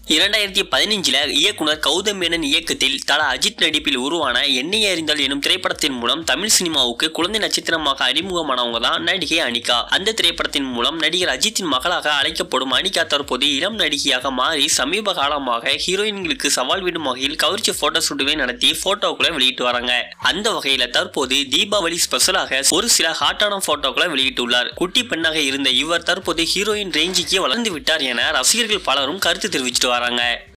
இரண்டாயிரத்தி பதினைஞ்சில் இயக்குனர் கௌதம் மேனன் இயக்கத்தில் தல அஜித் நடிப்பில் உருவான எண்ணெய் அறிந்தால் எனும் திரைப்படத்தின் மூலம் தமிழ் சினிமாவுக்கு குழந்தை நட்சத்திரமாக அறிமுகமானவங்க தான் நடிகை அனிகா அந்த திரைப்படத்தின் மூலம் நடிகர் அஜித்தின் மகளாக அழைக்கப்படும் அனிகா தற்போது இளம் நடிகையாக மாறி சமீப காலமாக ஹீரோயின்களுக்கு சவால் விடும் வகையில் கவர்ச்சி போட்டோ ஷூட்டுகளை நடத்தி போட்டோக்களை வெளியிட்டு வராங்க அந்த வகையில தற்போது தீபாவளி ஸ்பெஷலாக ஒரு சில ஹாட்டான போட்டோக்களை வெளியிட்டுள்ளார் குட்டி பெண்ணாக இருந்த இவர் தற்போது ஹீரோயின் ரேஞ்சுக்கு வளர்ந்து விட்டார் என ரசிகர்கள் பலரும் கருத்து தெரிவிச்சிட்டு வராங்க